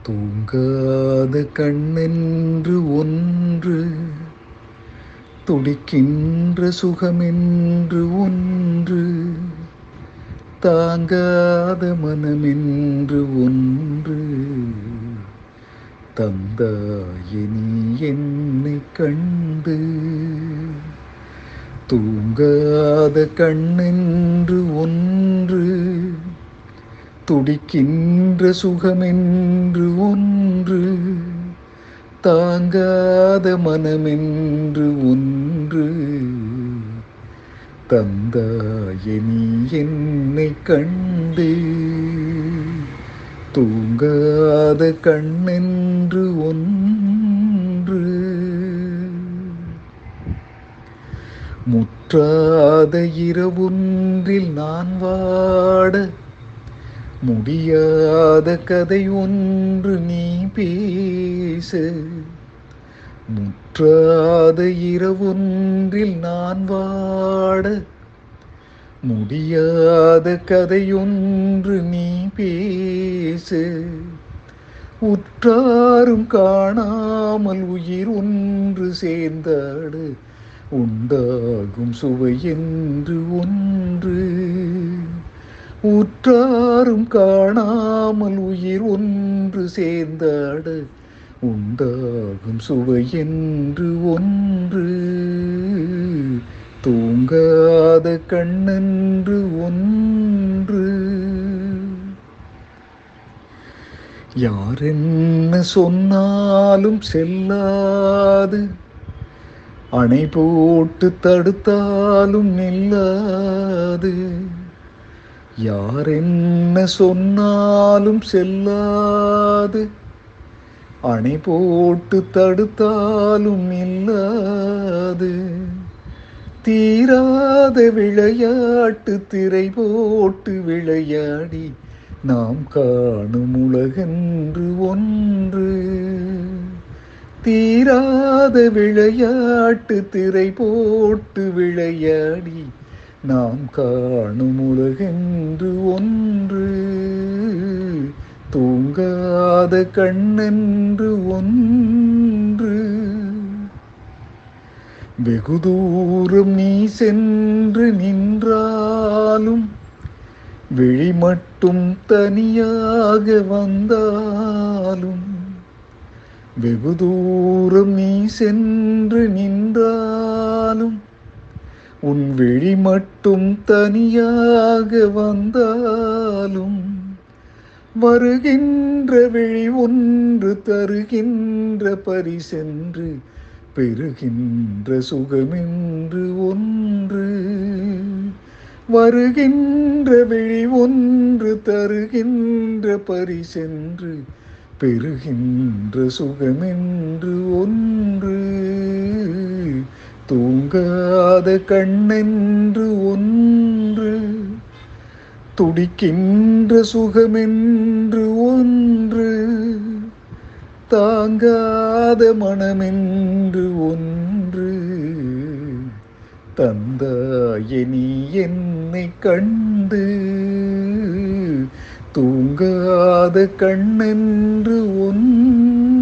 தூங்காத கண்ணென்று ஒன்று துடிக்கின்ற சுகமென்று ஒன்று தாங்காத மனமென்று ஒன்று தந்தாயே நீ என்னை கண்டு தூங்காத கண்ணென்று ஒன்று துடிக்கின்ற சுகமென்று ஒன்று தாங்காத மனமென்று ஒன்று தந்தாயே நீ என்னை கண்டு தூங்காத கண்ணென்று ஒன்று முற்றாத இரவொன்றில் நான் வாட முடியாத கதை ஒன்று நீ பேச முற்றாத இரவொன்றில் நான் வாட முடியாத கதையொன்று நீ பேச உற்றாரும் காணாமல் உயிர் ஒன்று சேர்ந்தாட உண்டாகும் சுவை என்று ஒன்று உற்றாரும் காணாமல் உயிர் ஒன்று சேர்ந்தாட உண்டாகும் சுவை என்று ஒன்று தூங்காத கண்ணென்று ஒன்று யாரென்ன சொன்னாலும் செல்லாது அணை போட்டு தடுத்தாலும் நில்லாது யாரென்ன சொன்னாலும் செல்லாது அணை போட்டு தடுத்தாலும் இல்லாது தீராத விளையாட்டு திரை போட்டு விளையாடி நாம் காணும் உலகென்று ஒன்று தீராத விளையாட்டு திரை போட்டு விளையாடி நாம் காணும் உலகென்று ஒன்று தூங்காத கண்ணென்று ஒன்று வெகு தூரம் நீ சென்று நின்றாலும் விழி மட்டும் தனியாக வந்தாலும் வெகு தூரம் நீ சென்று நின்றாலும் உன் விழி மட்டும் தனியாக வந்தாலும் வருகின்ற விழி ஒன்று தருகின்ற பரிசென்று பெறுகின்ற சுகமென்று ஒன்று வருகின்ற விழி ஒன்று தருகின்ற பரிசென்று பெறுகின்ற சுகமென்று ஒன்று தூங்காத கண்ணென்று ஒன்று துடிக்கின்ற சுகமென்று ஒன்று தாங்காத மனமென்று ஒன்று தந்தாயே நீ என்னை கண்டு தூங்காத கண்ணென்று ஒன்று